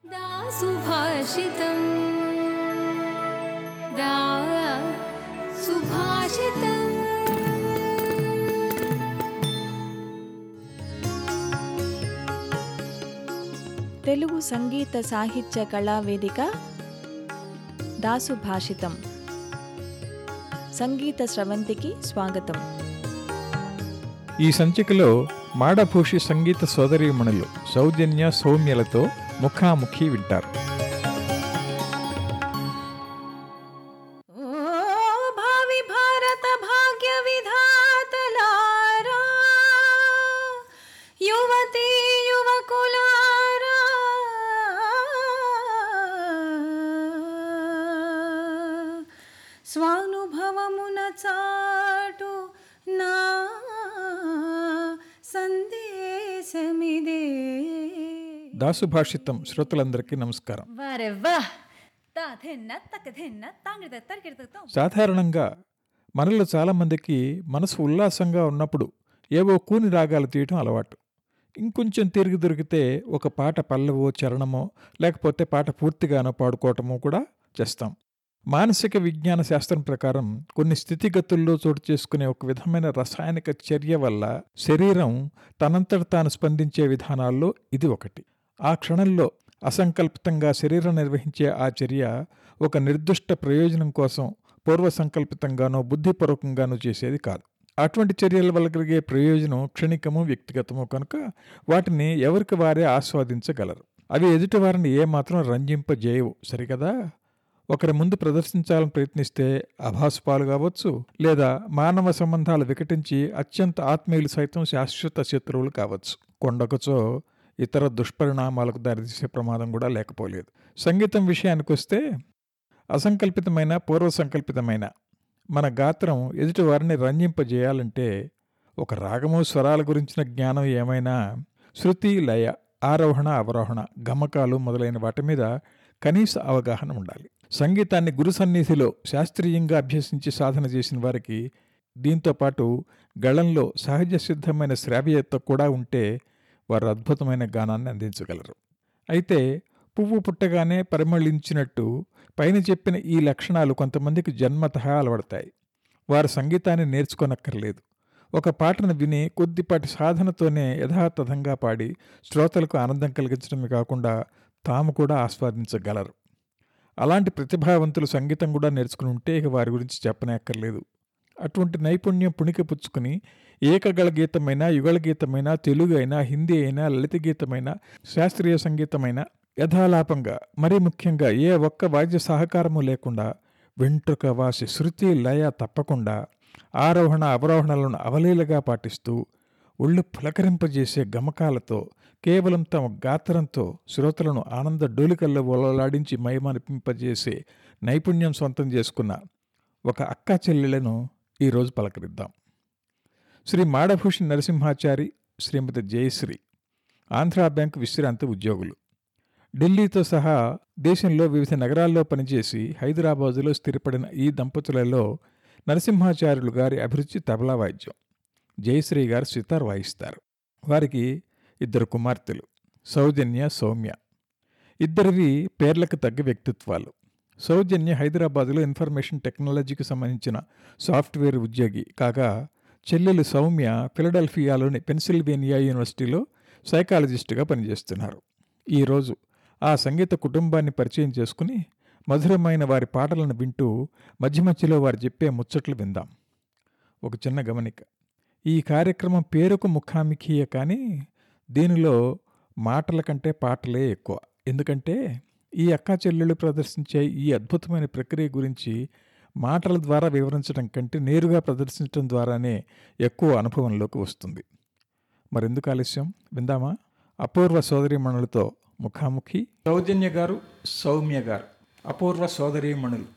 दा सुभाषितम् दा सुभाषितम् తెలుగు సంగీత సాహిత్య కళా వేదిక దాసు భాషితం సంగీత స్రవంతికి స్వాగతం ఈ సంచికలో మాడభూషి సంగీత సోదరీమణులు సౌజన్య సౌమ్యలతో ముఖాముఖి వింటారు ఓ భావి భారత భాగ్య విధాతలారా యువతి యువకులారా స్వానుభవమున చాటు నా సందేశమిదే దాసుభాషితం శ్రోతలందరికీ నమస్కారం వారే వా తా థెన్న తక్క థెన్న తాంగిడ తరికిడతో సాధారణంగా మనలో చాలామందికి మనసు ఉల్లాసంగా ఉన్నప్పుడు ఏవో కూని రాగాలు తీయటం అలవాటు ఇంకొంచెం తిరిగి దొరికితే ఒక పాట పల్లవో చరణమో లేకపోతే పాట పూర్తిగానో పాడుకోవటమో కూడా చేస్తాం మానసిక విజ్ఞాన శాస్త్రం ప్రకారం కొన్ని స్థితిగతుల్లో చోటు చేసుకునే ఒక విధమైన రసాయనిక చర్య వల్ల శరీరం తనంతట తాను స్పందించే విధానాల్లో ఇది ఒకటి ఆ క్షణంలో అసంకల్పితంగా శరీరం నిర్వహించే ఆ చర్య ఒక నిర్దిష్ట ప్రయోజనం కోసం పూర్వ సంకల్పితంగానో బుద్ధిపూర్వకంగానో చేసేది కాదు అటువంటి చర్యల వల్ల కలిగే ప్రయోజనం క్షణికము వ్యక్తిగతము కనుక వాటిని ఎవరికి వారే ఆస్వాదించగలరు అవి ఎదుటి వారిని ఏమాత్రం రంజింపజేయవు సరికదా ఒకరి ముందు ప్రదర్శించాలని ప్రయత్నిస్తే అభాసుపాలు కావచ్చు లేదా మానవ సంబంధాలు వికటించి అత్యంత ఆత్మీయులు సైతం శాశ్వత శత్రువులు కావచ్చు కొండకుచో ఇతర దుష్పరిణామాలకు దారితీసే ప్రమాదం కూడా లేకపోలేదు సంగీతం విషయానికి వస్తే అసంకల్పితమైన పూర్వ సంకల్పితమైన మన గాత్రం ఎదుటి వారిని రంజింపజేయాలంటే ఒక రాగము స్వరాల గురించిన జ్ఞానం ఏమైనా శృతి లయ ఆరోహణ అవరోహణ గమకాలు మొదలైన వాటి మీద కనీస అవగాహన ఉండాలి సంగీతాన్ని గురు సన్నిధిలో శాస్త్రీయంగా అభ్యసించి సాధన చేసిన వారికి దీంతో పాటు గళంలో సహజ సిద్ధమైన శ్రావ్యత కూడా ఉంటే వారు అద్భుతమైన గానాన్ని అందించగలరు అయితే పువ్వు పుట్టగానే పరిమళించినట్టు పైన చెప్పిన ఈ లక్షణాలు కొంతమందికి జన్మతః అలవడతాయి వారు సంగీతాన్ని నేర్చుకోనక్కర్లేదు ఒక పాటను విని కొద్దిపాటి సాధనతోనే యథాతథంగా పాడి శ్రోతలకు ఆనందం కలిగించడమే కాకుండా తాము కూడా ఆస్వాదించగలరు అలాంటి ప్రతిభావంతులు సంగీతం కూడా నేర్చుకుని ఉంటే ఇక వారి గురించి చెప్పనే అక్కర్లేదు అటువంటి నైపుణ్యం పుణికిపుచ్చుకుని ఏకగళ గీతమైన యుగళ గీతమైన తెలుగు అయినా హిందీ అయినా లలిత గీతమైన శాస్త్రీయ సంగీతమైన యథాలాపంగా మరీ ముఖ్యంగా ఏ ఒక్క వాద్య సహకారము లేకుండా వెంట్రుక వాసి శృతి లయ తప్పకుండా ఆరోహణ అవరోహణలను అవలీలగా పాటిస్తూ ఒళ్ళు పులకరింపజేసే గమకాలతో కేవలం తమ గాత్రంతో శ్రోతలను ఆనంద డోలికల్లో ఒలలాడించి మైమనిపింపజేసే నైపుణ్యం సొంతం చేసుకున్న ఒక అక్కా చెల్లెలను ఈరోజు పలకరిద్దాం శ్రీ మాడభూషి నరసింహాచారి శ్రీమతి జయశ్రీ ఆంధ్రా బ్యాంక్ విశ్రాంతి ఉద్యోగులు ఢిల్లీతో సహా దేశంలో వివిధ నగరాల్లో పనిచేసి హైదరాబాదులో స్థిరపడిన ఈ దంపతులలో నరసింహాచార్యులు గారి అభిరుచి తబలా వాయిద్యం జయశ్రీ గారు సితార్ వాయిస్తారు వారికి ఇద్దరు కుమార్తెలు సౌజన్య సౌమ్య ఇద్దరివి పేర్లకు తగ్గ వ్యక్తిత్వాలు సౌజన్య హైదరాబాదులో ఇన్ఫర్మేషన్ టెక్నాలజీకి సంబంధించిన సాఫ్ట్వేర్ ఉద్యోగి కాగా చెల్లెలు సౌమ్య ఫిలడెల్ఫియాలోని పెన్సిల్వేనియా యూనివర్సిటీలో సైకాలజిస్టుగా పనిచేస్తున్నారు ఈరోజు ఆ సంగీత కుటుంబాన్ని పరిచయం చేసుకుని మధురమైన వారి పాటలను వింటూ మధ్య మధ్యలో వారు చెప్పే ముచ్చట్లు విందాం ఒక చిన్న గమనిక ఈ కార్యక్రమం పేరుకు ముఖాముఖియే కానీ దీనిలో మాటల కంటే పాటలే ఎక్కువ ఎందుకంటే ఈ అక్కా చెల్లెళ్ళు ప్రదర్శించే ఈ అద్భుతమైన ప్రక్రియ గురించి మాటల ద్వారా వివరించడం కంటే నేరుగా ప్రదర్శించడం ద్వారానే ఎక్కువ అనుభవంలోకి వస్తుంది మరెందుకు ఆలస్యం విందామా అపూర్వ సోదరీమణులతో ముఖాముఖి సౌజన్య గారు సౌమ్య గారు అపూర్వ సోదరీమణులు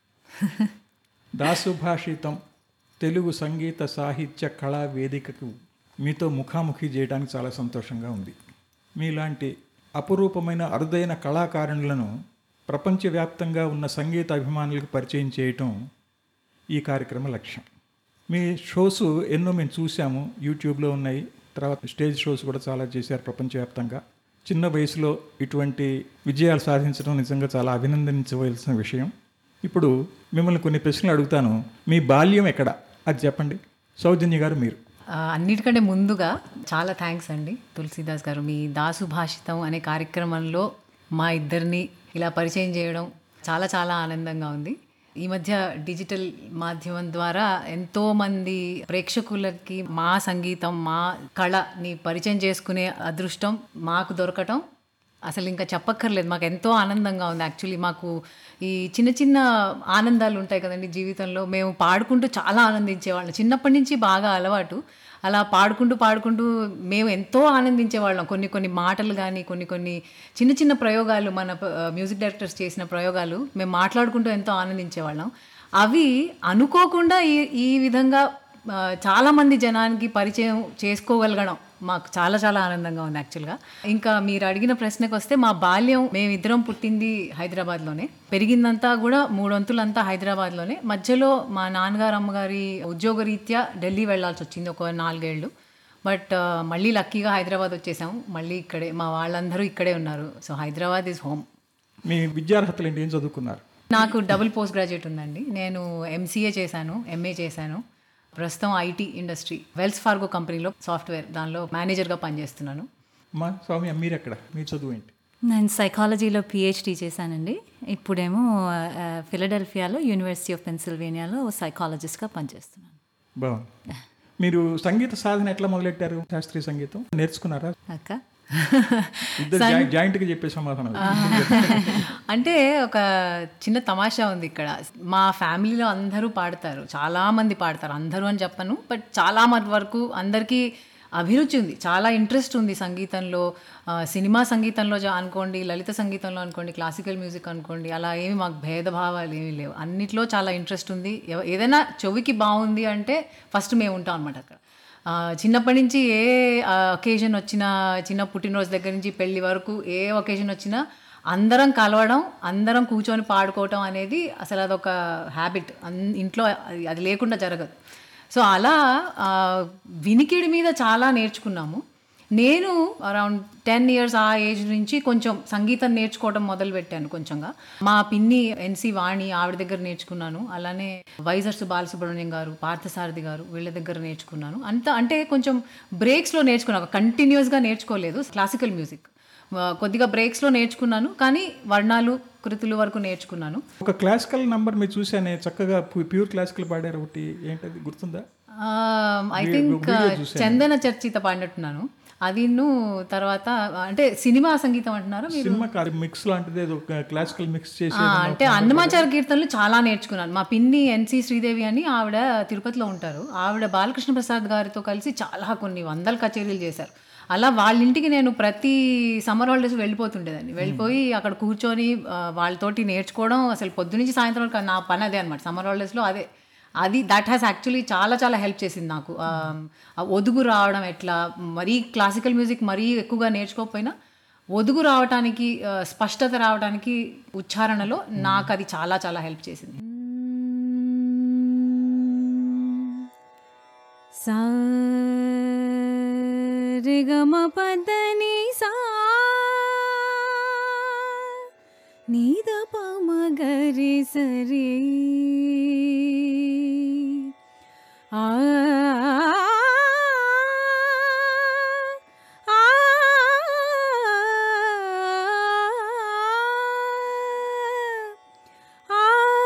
దాసుభాషితం తెలుగు సంగీత సాహిత్య కళా వేదికకు మీతో ముఖాముఖి చేయడానికి చాలా సంతోషంగా ఉంది మీలాంటి అపురూపమైన అరుదైన కళాకారులను ప్రపంచవ్యాప్తంగా ఉన్న సంగీత అభిమానులకు పరిచయం చేయటం ఈ కార్యక్రమ లక్ష్యం మీ షోస్ ఎన్నో మేము చూసాము యూట్యూబ్లో ఉన్నాయి తర్వాత స్టేజ్ షోస్ కూడా చాలా చేశారు ప్రపంచవ్యాప్తంగా చిన్న వయసులో ఇటువంటి విజయాలు సాధించడం నిజంగా చాలా అభినందించవలసిన విషయం ఇప్పుడు మిమ్మల్ని కొన్ని ప్రశ్నలు అడుగుతాను మీ బాల్యం ఎక్కడ అది చెప్పండి సౌజన్య గారు మీరు ఆ, అన్నిటికంటే ముందుగా చాలా థ్యాంక్స్ అండి తులసీదాస్ గారు మీ దాసు భాషితం అనే కార్యక్రమంలో మా ఇద్దరిని ఇలా పరిచయం చేయడం చాలా చాలా ఆనందంగా ఉంది ఈ మధ్య డిజిటల్ మాధ్యమం ద్వారా ఎంతో మంది ప్రేక్షకులకి మా సంగీతం మా కళని పరిచయం చేసుకునే అదృష్టం మాకు దొరకటం అసలు ఇంకా చెప్పక్కర్లేదు మాకు ఎంతో ఆనందంగా ఉంది యాక్చువల్లీ మాకు ఈ చిన్న చిన్న ఆనందాలు ఉంటాయి కదండి జీవితంలో మేము పాడుకుంటూ చాలా ఆనందించేవాళ్ళం చిన్నప్పటి నుంచి బాగా అలవాటు అలా పాడుకుంటూ పాడుకుంటూ మేము ఎంతో ఆనందించేవాళ్ళం కొన్ని కొన్ని మాటలు కానీ కొన్ని కొన్ని చిన్న చిన్న ప్రయోగాలు మన మ్యూజిక్ డైరెక్టర్స్ చేసిన ప్రయోగాలు మేము మాట్లాడుకుంటూ ఎంతో ఆనందించేవాళ్ళం అవి అనుకోకుండా ఈ ఈ విధంగా ఆ, చాలా మంది జనానికి పరిచయం చేసుకోగలగడం మాకు చాలా చాలా ఆనందంగా ఉంది యాక్చువల్గా ఇంకా మీరు అడిగిన ప్రశ్నకు వస్తే మా బాల్యం మేమిద్దరం పుట్టింది హైదరాబాద్లోనే పెరిగిందంతా కూడా మూడొంతులంతా హైదరాబాద్లోనే మధ్యలో మా నాన్నగారు అమ్మగారి ఉద్యోగరీత్యా ఢిల్లీ వెళ్ళాల్సి వచ్చింది ఒక నాలుగేళ్ళు బట్ ఆ, మళ్ళీ లక్కీగా హైదరాబాద్ వచ్చేసాము మళ్ళీ ఇక్కడే మా వాళ్ళందరూ ఇక్కడే ఉన్నారు సో హైదరాబాద్ ఈజ్ హోమ్ మీ విద్యార్హతలు ఏంటి ఏం చదువుకున్నారు నాకు డబుల్ పోస్ట్ గ్రాడ్యుయేట్ ఉందండి నేను ఎంసీఏ చేశాను ఎంఏ చేశాను ప్రస్తుతం ఐటీ ఇండస్ట్రీ వెల్స్ ఫార్గో కంపెనీలో సాఫ్ట్వేర్ దానిలో మేనేజర్గా పనిచేస్తున్నాను మా స్వామి మీరు ఎక్కడ మీ చదువు ఏంటి నేను సైకాలజీలో పిహెచ్డి చేశానండి ఇప్పుడేమో ఆ, ఫిలడెల్ఫియాలో యూనివర్సిటీ ఆఫ్ పెన్సిల్వేనియాలో సైకాలజిస్ట్గా పనిచేస్తున్నాను బాగుంది మీరు సంగీత సాధన ఎట్లా మొదలెట్టారు శాస్త్రీయ సంగీతం నేర్చుకున్నారా అక్క ఇద్దరు జాయి- జాయింట్గా చెప్పే సమాధానం అంటే ఒక చిన్న తమాషా ఉంది ఇక్కడ మా ఫ్యామిలీలో అందరూ పాడతారు చాలా మంది పాడతారు అందరూ అని చెప్పను బట్ చాలా మంది వరకు అందరికీ అభిరుచి ఉంది చాలా ఇంట్రెస్ట్ ఉంది సంగీతంలో ఆ, సినిమా సంగీతంలో జా- అనుకోండి లలిత సంగీతంలో అనుకోండి క్లాసికల్ మ్యూజిక్ అనుకోండి అలా ఏమి మాకు భేదభావాలు ఏమీ లేవు అన్నిట్లో చాలా ఇంట్రెస్ట్ ఉంది ఎవ- ఏదైనా చెవికి బాగుంది అంటే ఫస్ట్ మేము ఉంటాం అనమాట అక్కడ ఆ, చిన్నప్పటి నుంచి ఏ ఒకేజన్ వచ్చినా చిన్న పుట్టినరోజు దగ్గర నుంచి పెళ్లి వరకు ఏ ఒకేజన్ వచ్చినా అందరం కలవడం అందరం కూర్చొని పాడుకోవటం అనేది అసలు అదొక హ్యాబిట్ అన్- ఇంట్లో అది- అది లేకుండా జరగదు సో అలా ఆ, వినికిడి మీద చాలా నేర్చుకున్నాము నేను అరౌండ్ టెన్ ఇయర్స్ ఆ ఏజ్ నుంచి కొంచెం సంగీతం నేర్చుకోవడం మొదలు పెట్టాను కొంచెంగా మా పిన్ని ఎన్సి వాణి ఆవిడ దగ్గర నేర్చుకున్నాను అలానే వైజర్స్ బాలసుబ్రహ్మణ్యం గారు పార్థసారథి గారు వీళ్ళ దగ్గర నేర్చుకున్నాను అంత అంటే కొంచెం బ్రేక్స్లో నేర్చుకున్నాను కంటిన్యూస్గా నేర్చుకోలేదు క్లాసికల్ మ్యూజిక్ ఆ, కొద్దిగా బ్రేక్స్లో నేర్చుకున్నాను కానీ వర్ణాలు కృతులు వరకు నేర్చుకున్నాను ఒక క్లాసికల్ నంబర్ మీరు చూసానే చక్కగా పు- ప్యూర్ క్లాసికల్ పాడారు ఒకటి ఏంటది గుర్తుందా ఐ వీ- థింక్ వీడియో చూశాను. చందన చర్చిత పాడినట్టున్నాను అది తర్వాత అంటే సినిమా సంగీతం అంటున్నారు మీరు సినిమా కాదు మిక్స్ లాంటిది ఏదో ఒక క్లాసికల్ మిక్స్ చేసి ఆ, అంటే అన్నమాచార కీర్తనలు చాలా నేర్చుకున్నాను మా పిన్ని ఎన్సి శ్రీదేవి అని ఆవిడ తిరుపతిలో ఉంటారు ఆవిడ బాలకృష్ణ ప్రసాద్ గారితో కలిసి చాలా కొన్ని వందల కచేరీలు చేశారు అలా వాళ్ళ ఇంటికి నేను ప్రతి సమ్మర్ హాలిడేస్ వెళ్ళిపోతుండేదాన్ని వెళ్ళిపోయి అక్కడ కూర్చొని ఆ, వాళ్ళతోటి నేర్చుకోవడం అసలు పొద్దునుంచి సాయంత్రం వరకు నా పని అదే అనమాట సమ్మర్ హాలిడేస్లో అదే అది దట్ హ్యాస్ యాక్చువల్లీ చాలా చాలా హెల్ప్ చేసింది నాకు ఆ, ఆ ఒదుగు రావడం ఎట్లా మరీ క్లాసికల్ మ్యూజిక్ మరీ ఎక్కువగా నేర్చుకోకపోయినా ఒదుగు రావడానికి ఆ, స్పష్టత రావడానికి ఉచ్చారణలో నాకు అది చాలా చాలా హెల్ప్ చేసింది సా రి గ మ పద ని సా నీ ద ప మ గ రి స రి ఆ ఆ ఆ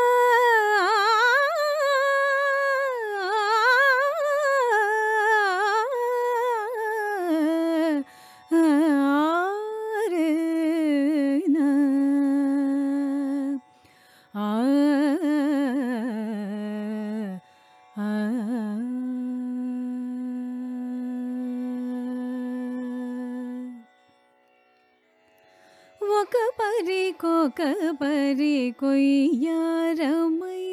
ఒక పరికొక పరి కొయ్యారమై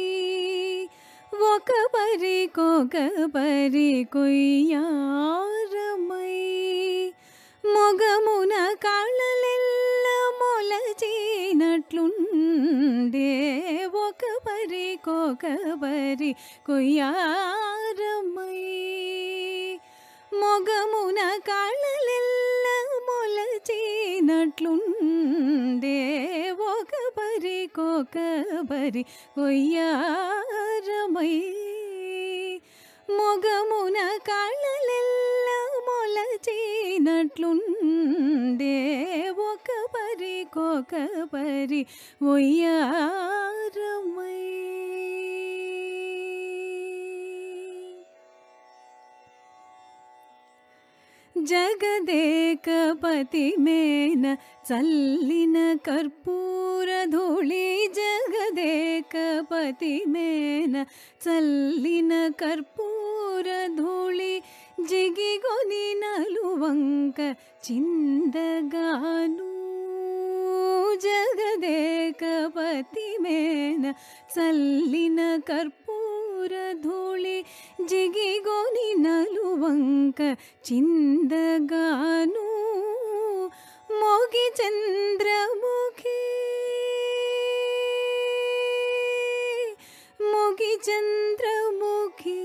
ఒక పరికొక పరి కొయ్యారమై మొగమున కాళ్ళలెల్ల మొలచినట్లుండే ఒక పరికొక పరి కొయ్యారమై మొగమున కాళ్ళలెల్ల మొలచినట్లుండే ఒక పరికొక పరి ఒయ్యారమై మొగమున కళ్ళలెల్ల మొలచినట్లుండే ఒక పరికొక పరి ఒయ్యారమై జగదేకపతి మేన చల్లిన కర్పూర ధూళి జగదేకపతి మేన చల్లిన కర్పూర ధూళి జిగిగొని నలువంక చిందగాను జగదేకపతి మేన చల్లిన కర్పూర ధూళి జిగిగొని నలువంక చిందగాను మోగి చంద్రముఖి మోగి చంద్రముఖి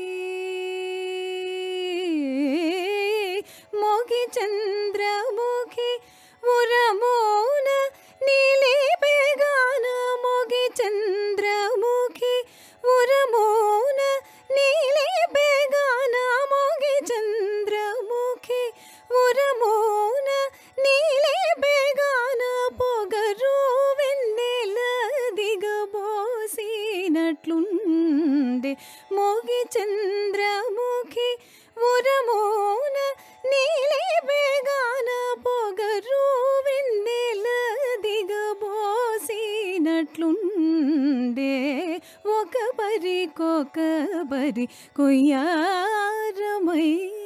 మోగి చంద్రముఖి ఉరమోన నీలి బేగాన మోగి చంద్రముఖి ఉరమోన నీలి బేగాన మోగి చంద్రముఖి ఉరమోన నీలి బేగాన పొగరు వెన్నెల దిగబోసినట్లుండే మోగి చంద్రముఖి ఉరమోన నీలి బేగాన పొగరు వెన్నెల దిగబోసినట్లుండే ఒక పరికొక పరి కొయ్యారమై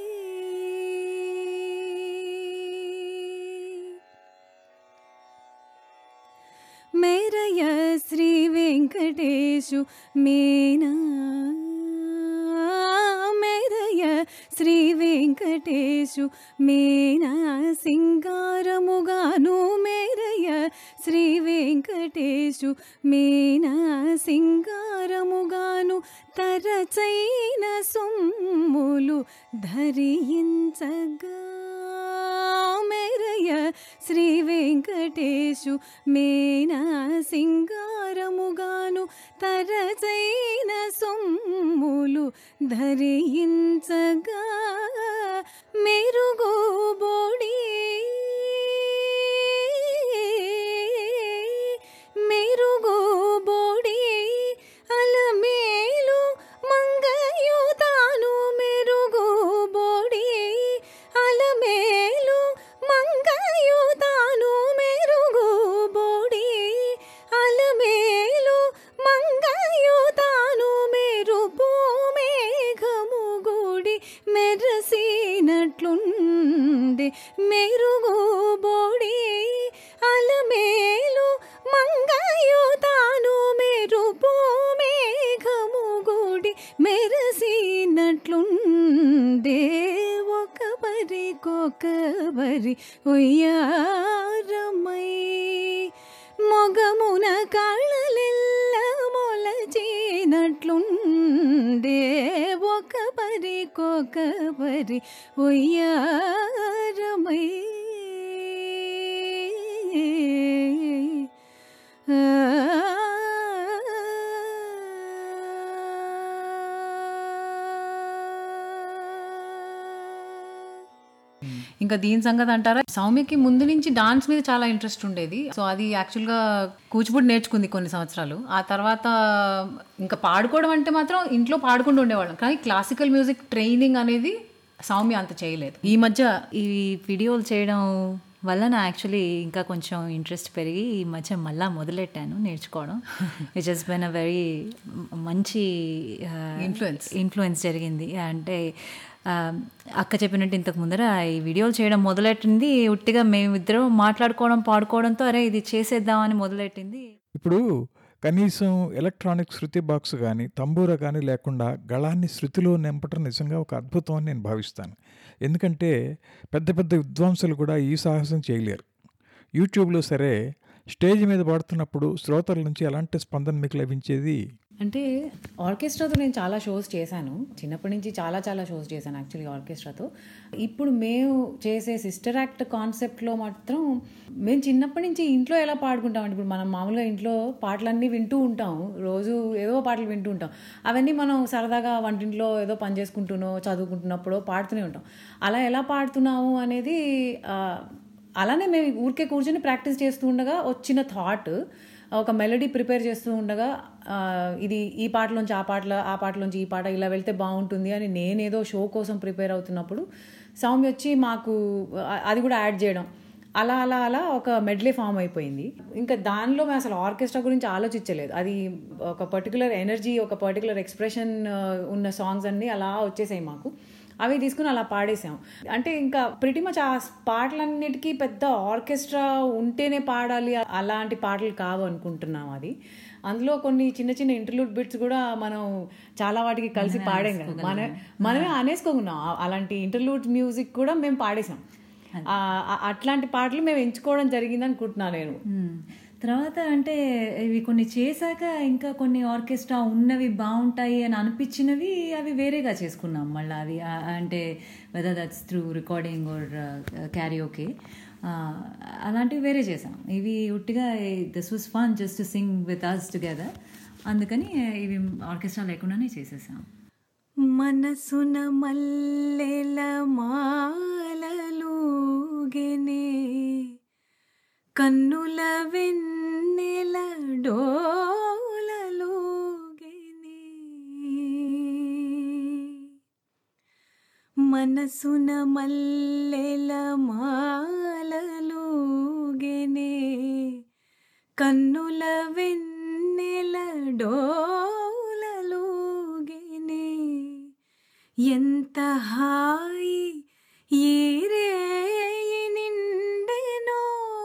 మేరయ శ్రీ వెంకటేశు మేనా మేరయ శ్రీ వెంకటేశు మేనా సింగారముగాను మేరయ శ్రీ వెంకటేశు మేనా సింగారముగాను తరచైన సొమ్ములు ధరించగా మేరయ శ్రీ వెంకటేశు మేనా సింగారముగాను తరచైన సొమ్ములు ధరించగా మెరుగు బోడి మెరుగు బోడి అలమేలు మంగయు తాను మెరుగు బోడి అలమేలు మంగయు తాను మెరుగు బోడి అలమేలు మంగయు తాను మెరుపు మేఘము గూడి మెరసినట్లుండే మెరుగు బోడి అలమేలు మంగయు తాను మెరుపు మేఘము గూడి మెరసినట్లుండే ఒక పరికొక పరి ఉయ్యారమై మొగమున కాళ్ళలెల్ల మొలచినట్లుండే ఒక పరికొక పరి ఉయ్యారమై ఇంకా దీని సంగతి అంటారా సౌమ్యకి ముందు నుంచి డాన్స్ మీద చాలా ఇంట్రెస్ట్ ఉండేది సో అది యాక్చువల్గా కూచిపూడి నేర్చుకుంది కొన్ని సంవత్సరాలు ఆ తర్వాత ఇంకా పాడుకోవడం అంటే మాత్రం ఇంట్లో పాడుకుంటూ ఉండేవాళ్ళం కానీ క్లాసికల్ మ్యూజిక్ ట్రైనింగ్ అనేది సౌమ్య అంత చేయలేదు ఈ మధ్య ఈ వీడియోలు చేయడం వల్ల నా యాక్చువల్లీ ఇంకా కొంచెం ఇంట్రెస్ట్ పెరిగి ఈ మధ్య మళ్ళా మొదలెట్టాను నేర్చుకోవడం which has been a very మంచి Influence. ఇన్ఫ్లుయెన్స్ జరిగింది అంటే ఆ, అక్క చెప్పినట్టు ఇంతకు ముందర ఈ వీడియోలు చేయడం మొదలెట్టింది ఉట్టిగా మేమిద్దరం మాట్లాడుకోవడం పాడుకోవడంతో అరే ఇది చేసేద్దామని మొదలెట్టింది ఇప్పుడు కనీసం ఎలక్ట్రానిక్ శృతి బాక్స్ కానీ తంబూర కానీ లేకుండా గళాన్ని శృతిలో నింపటం నిజంగా ఒక అద్భుతం అని నేను భావిస్తాను ఎందుకంటే పెద్ద పెద్ద విద్వాంసులు కూడా ఈ సాహసం చేయలేరు యూట్యూబ్లో సరే స్టేజ్ మీద పాడుతున్నప్పుడు శ్రోతల నుంచి ఎలాంటి స్పందన మీకు లభించేది అంటే ఆర్కెస్ట్రాతో నేను చాలా షోస్ చేశాను చిన్నప్పటి నుంచి చాలా చాలా షోస్ చేశాను యాక్చువల్లీ ఆర్కెస్ట్రాతో ఇప్పుడు మేము చేసే సిస్టర్ యాక్ట్ కాన్సెప్ట్లో మాత్రం మేము చిన్నప్పటి నుంచి ఇంట్లో ఎలా పాడుకుంటాం ఇప్పుడు మనం మామూలుగా ఇంట్లో పాటలన్నీ వింటూ ఉంటాం రోజు ఏదో పాటలు వింటూ ఉంటాం అవన్నీ మనం సరదాగా వంటింట్లో ఏదో పని చేసుకుంటూనో చదువుకుంటున్నప్పుడో పాడుతూనే ఉంటాం అలా ఎలా పాడుతున్నాము అనేది ఆ, అలానే మేము ఊరికే కూర్చొని ప్రాక్టీస్ చేస్తూ ఉండగా వచ్చిన థాట్ ఒక మెలడీ ప్రిపేర్ చేస్తూ ఉండగా ఆ, ఇది ఈ పాటలోంచి ఆ పాటలో ఆ పాటలోంచి ఈ పాట ఇలా వెళ్తే బాగుంటుంది అని నేనేదో షో కోసం ప్రిపేర్ అవుతున్నప్పుడు సౌమ్య వచ్చి మాకు ఆ, అది కూడా యాడ్ చేయడం అలా అలా అలా ఒక మెడ్లే ఫామ్ అయిపోయింది ఇంకా దానిలో మేము అసలు ఆర్కెస్ట్రా గురించి ఆలోచించలేదు అది ఒక పర్టికులర్ ఎనర్జీ ఒక పర్టికులర్ ఎక్స్ప్రెషన్ ఉన్న సాంగ్స్ అన్నీ అలా వచ్చేసాయి మాకు అవి తీసుకుని అలా పాడేసాం అంటే ఇంకా ప్రిటి మచ్ ఆ పాటలన్నిటికీ పెద్ద ఆర్కెస్ట్రా ఉంటేనే పాడాలి అలాంటి పాటలు కావు అనుకుంటున్నాం అది అందులో కొన్ని చిన్న చిన్న ఇంటర్లూడ్ బిట్స్ కూడా మనం చాలా వాటికి కలిసి పాడాం కదా మన మనమే అనేసుకోకున్నాం ఆ- అలాంటి ఇంటర్లూడ్ మ్యూజిక్ కూడా మేము పాడేసాం ఆ, ఆ- అట్లాంటి పాటలు మేము ఎంచుకోవడం జరిగింది అనుకుంటున్నాను నేను మ్మ్. తర్వాత అంటే ఇవి కొన్ని చేశాక ఇంకా కొన్ని ఆర్కెస్ట్రా ఉన్నవి బాగుంటాయి అని అనిపించినవి అవి వేరేగా చేసుకున్నాం మళ్ళీ అవి ఆ, అంటే whether that's through recording or carry okay అలాంటివి వేరే చేసాం ఇవి ఉట్టిగా this was fun just sing with us together అందుకని ఇవి ఆర్కెస్ట్రా లేకుండానే చేసేసాం మనసున మల్లెల మాలలుగెనే కన్నుల వెన్నెల డోలలోగెనే మనసున మల్లెల మాలలుగెనే కన్నుల వెన్నెల డోలలోగెనే ఎంత హాయి ఏరే నిండెనో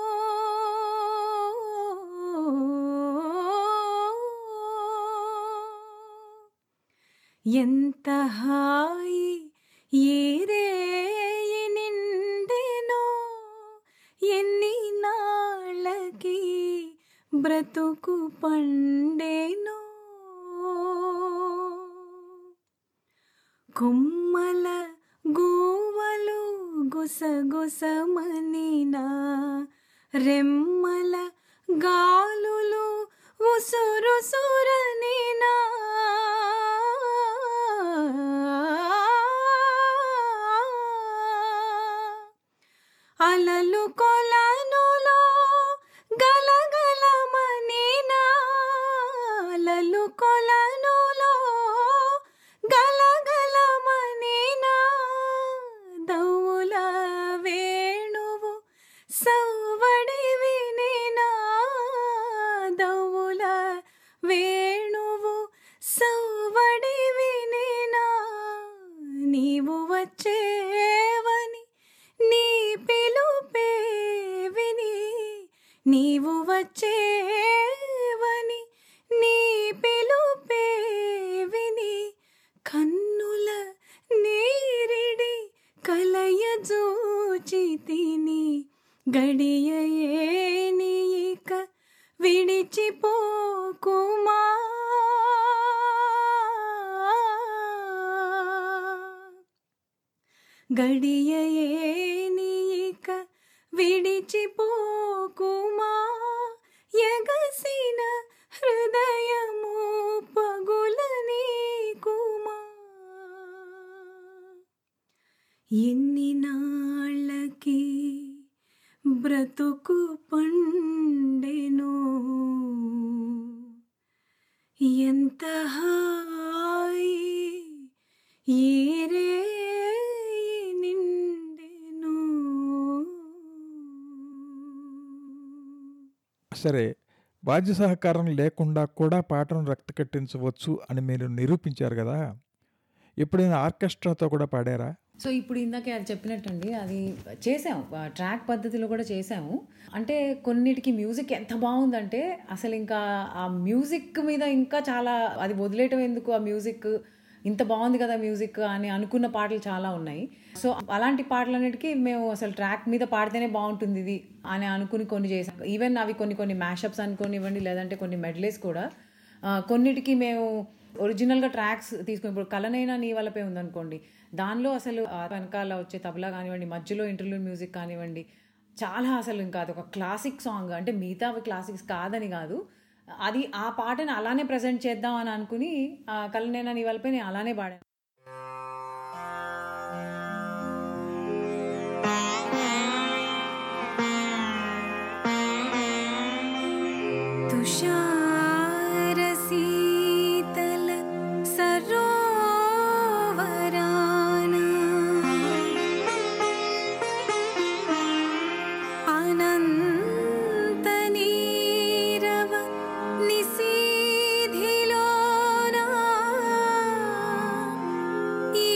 ఎంత హాయి ఏరే నిండెనో ఎన్ని నాళ్ళకి బ్రతుకు పండేనో కొమ్మల గోవలు గుసగుసమనినా రెమ్మల గాలులు ఉసురుసురనినా అలలు కొలనులో గలగలమనినా అలలు కొలనులో గలగలమనినా దౌల వేణువు సవ్వడి వినినా దౌల వేణువు సవ్వడి వినినా నీవు వచ్చేవని నీ పిలుపే విని నీవు వచ్చేవని నీ పిలుపే విని కన్నుల నీరిడి కలయజూచి తిని గడియయేని ఇక విడిచిపోకుమా గడియయేని ఇక విడిచిపోకుమా ఎగసిన హృదయము పగులనీకుమా ఎన్ని నాళ్ళకి బ్రతుకు పండెను ఎంత హాయి ఏరే నిండెను సరే వాద్య సహకారం లేకుండా కూడా పాటను రక్త కట్టించవచ్చు అని మీరు నిరూపించారు కదా ఎప్పుడైనా ఆర్కెస్ట్రాతో కూడా పాడారా సో ఇప్పుడు ఇందాకే అది చెప్పినట్టండి అది చేసాము ఆ ట్రాక్ పద్ధతిలో కూడా చేసాము అంటే కొన్నిటికి మ్యూజిక్ ఎంత బాగుందంటే అసలు ఇంకా ఆ మ్యూజిక్ మీద ఇంకా చాలా అది వదిలేయటం ఎందుకు ఆ మ్యూజిక్ ఇంత బాగుంది కదా మ్యూజిక్ అని అనుకున్న పాటలు చాలా ఉన్నాయి సో అలాంటి పాటలన్నిటికీ మేము అసలు ట్రాక్ మీద పాడితేనే బాగుంటుంది ఇది అని అనుకుని కొన్ని చేసాం ఈవెన్ అవి కొన్ని కొన్ని మ్యాషప్స్ అనుకోనివ్వండి లేదంటే కొన్ని మెడ్లేస్ కూడా ఆ, కొన్నిటికి మేము ఒరిజినల్గా ట్రాక్స్ తీసుకుని ఇప్పుడు కలనైనా నీ వల్లపే ఉందనుకోండి దానిలో అసలు ఆ వెనకాల వచ్చే తబలా కానివ్వండి మధ్యలో ఇంటర్వ్యూ మ్యూజిక్ కానివ్వండి చాలా అసలు ఇంకా అదొక క్లాసిక్ సాంగ్ అంటే మిగతా క్లాసిక్స్ కాదని కాదు అది ఆ పాటని అలానే ప్రజెంట్ చేద్దాం అని అనుకుని ఆ కలనైనా నీ వల్లపై నేను అలానే పాడాను तुषारशीतल सरोवराना अनन्तनीरव निसीधिलोना ఈ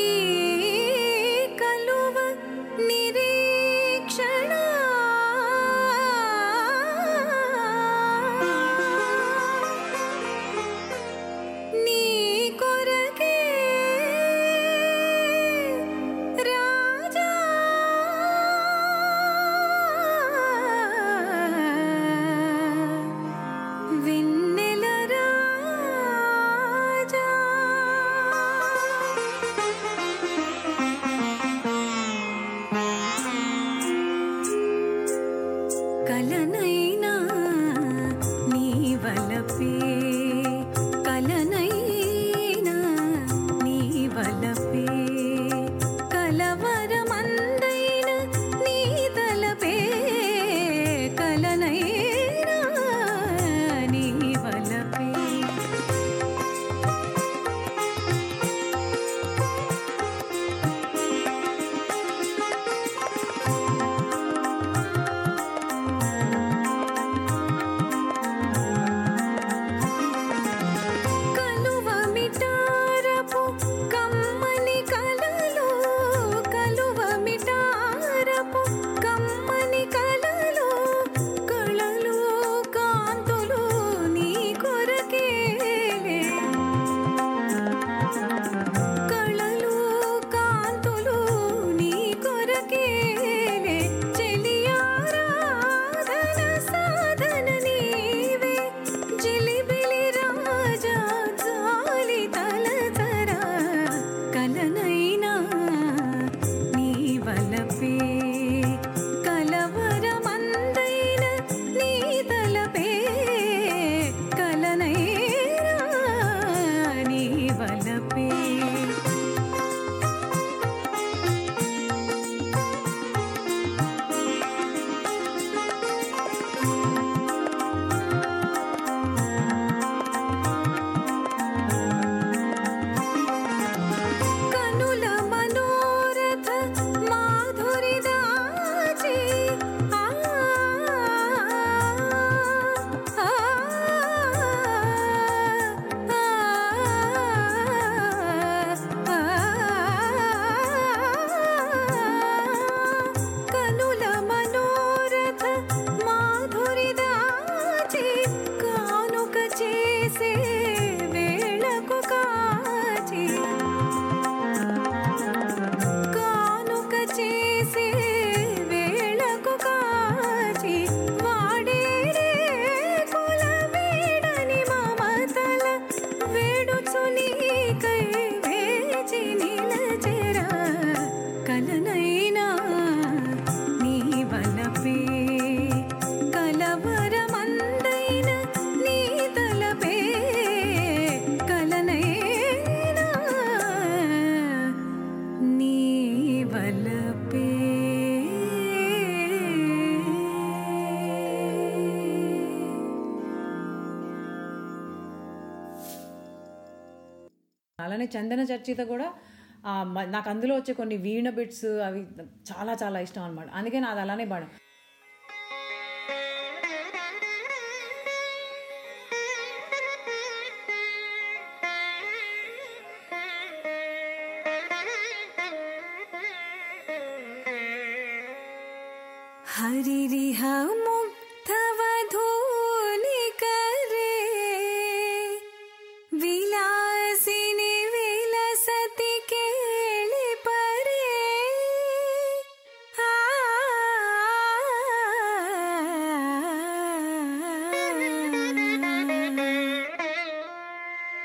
కలువ నిరీక్షణ నీ కొరకే రాజా వెన్నెల రాజా కలనైనా నీ వలపే కలనైనా నీ వలపే కలవరమందైన నీ తలపే కలనైనా నీ వలపే కలువ మిటారపు కమ్మని కలలు కలువ మిటారపు కమ్మని కలలు కళలు కాంతులు నీ కొరకేలే కళలు కాంతులు నీ కొరకేలే చెలియారాధన సాధన నీవే జిలిబిలి రాజా జాలి తలతరా కలనైనా నీ వలపే కలవరమందైన నీ తలపే కలనైనా నీ వలపే కనుల మనోరథ మాధురి దాచి ఆ ఆ కనుల మనోరథ మాధురి దాచి కానుక చేసే వేళకు కాచి కానుక చేసే వేళకు కాచి వాడేరే కుల వేడని మమతల వేడుచు నీకై వేచి నిలచెరా కలనైనా నీ వలపే కలవరమందైన నీ తలపే కలనైనా నీ వలపే అలానే చందన చర్చిత కూడా ఆ, మ- నాకు అందులో వచ్చే కొన్ని వీణ బిట్స్ అవి చాలా చాలా ఇష్టం అనమాట అందుకే నాది అలానే పాడాను हरिरिह मुग्धवधूनि करे विलासिनि विलसति केळि परे आ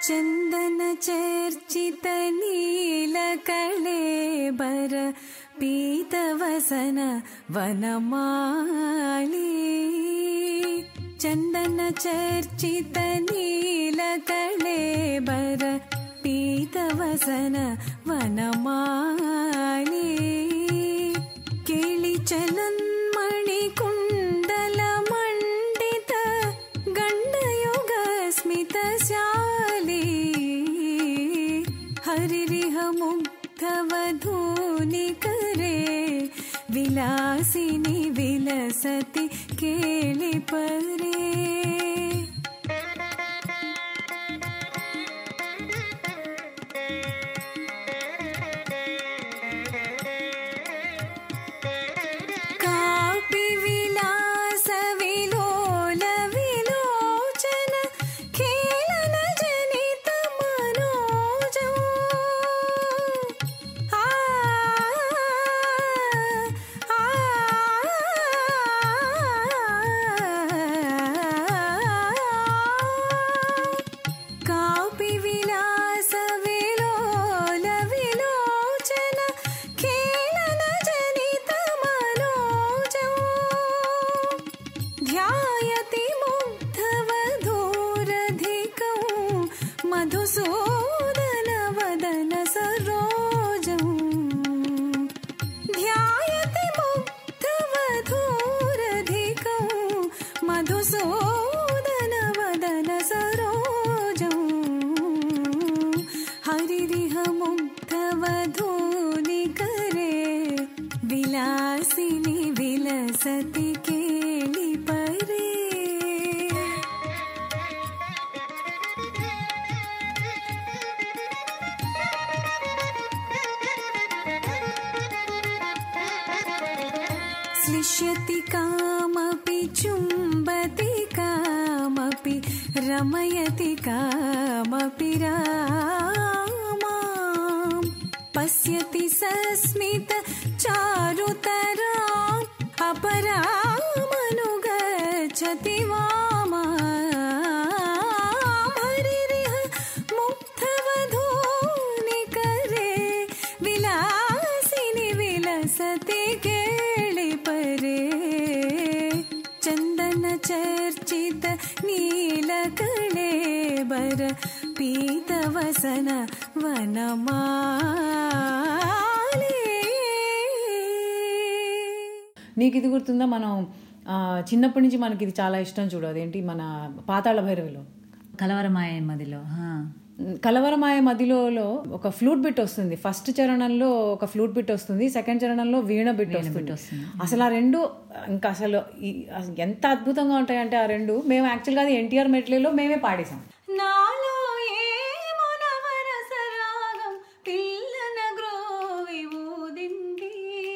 ಚಂದನ ಚರ್ಚಿತ ನೀಲ ಕಳೇಬರ ಪೀತವಸನ ವನಮಾಲಿ ಚಂದನ ಚರ್ಚಿತ ನೀಲ ಕಳೇಬರ ಪೀತವಸನ ವನಮಾಲಿ ಕೇಳಿ ಚಲನ್ಮಣಿ ಕುಂಡಲ ಮಂಡಿತ ಗಂಡಯುಗ ಸ್ಮಿತ ಶಾಲಿ ಹರಿರಿಹ ಮುಗ್ಧವಧೂನಿ ಕರೆ ವಿಲಾಸಿನಿ ವಿಲಸತಿ ಕೇಳಿ ಪರೇ कापि विलास विलोल विलोचन खेलन जनित मनोजो आ आ कापि विलास विलोल विलोचन खेलन जनित मनोजो ध्यायति मुग्धवधूरधिकौ मधुसूदन वदन सरोजौ ध्यायति मुग्धवधूरधिकौ मधुसूदन वदन सरोजौ हरिरिह मुग्धवधूनि करे विलासिनि विलसति केळि परे श्लिष्यति कामपि चुम्बति कामपि रमयति कामपि रामां पश्यति सस्मित चारुतराम् अपरामनुगच्छति वामा हरिरिह मुग्धवधूनि करे विलासिनि विलसति केळि परे चन्दन चर्चित नीलकळेबर पीतवसन వనమాలి నీకు ఇది గుర్తుందా మనం ఆ, చిన్నప్పటి నుంచి మనకి ఇది చాలా ఇష్టం చూడు అదేంటి మన పాతాళ భైరవిలో కలవరమాయ మదిలో హా. కలవరమాయ మదిలోలో ఒక ఫ్లూట్ బిట్ వస్తుంది ఫస్ట్ చరణంలో ఒక ఫ్లూట్ బిట్ వస్తుంది సెకండ్ చరణంలో వీణ బిట్ వస్తుంది అసలు ఆ రెండు ఇంకా అసలు ఈ- అసలు ఎంత అద్భుతంగా ఉంటాయంటే ఆ రెండు మేము యాక్చువల్గా అది ఎన్టీఆర్ మెట్లేలో మేమే పాడేసాం నాలో ఏమో నవరసరాగం పిల్లన గ్రోవి ఊదింది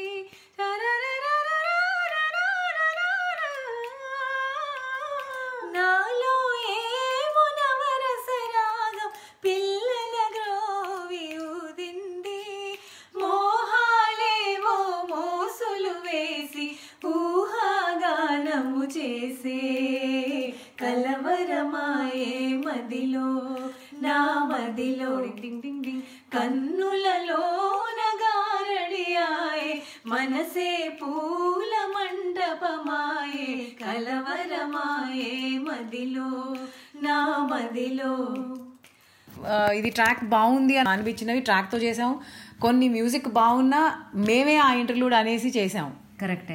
నాలో ఏమో నవరసరాగం పిల్లన గ్రోవి ఊదింది మోహాలేవో మోసులు వేసి ఊహాగానము చేసే కలవరమాయే మదిలో నా మదిలో డింగ్ డింగ్ డింగ్ కన్నులలో నగారడియాయే మనసే పూల మండపమాయే కలవరమాయే మదిలో నా మదిలో ఆ, ఇది ట్రాక్ బాగుంది అని అనిపించినవి ట్రాక్తో చేసాం కొన్ని మ్యూజిక్ బాగున్నా మేమే ఆ ఇంటర్లూడ్ అనేసి చేసాం కరెక్టే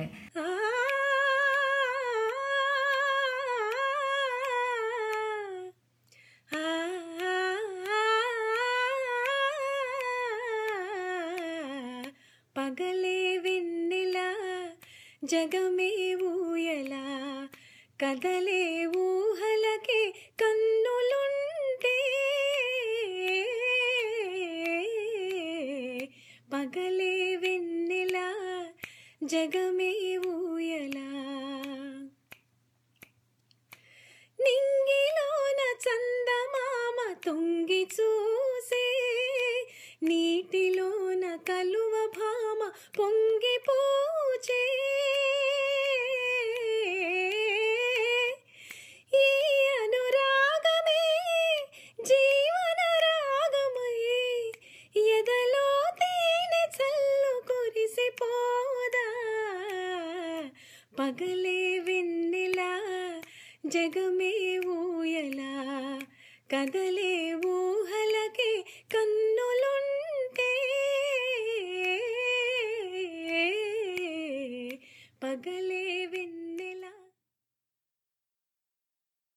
పగలే వెన్నెలా జగమే ఊయలా కదలే ఊహలకే కన్నులుంటే పగలే వెన్నెలా జగమే ఊయలా నింగిలోన చందమామ తొంగి చూసే నీటిలోన కలువ భామ పొంగి పూచే జగమే ఊయలా కదలే ఊహలకే కన్నులుంటే పగ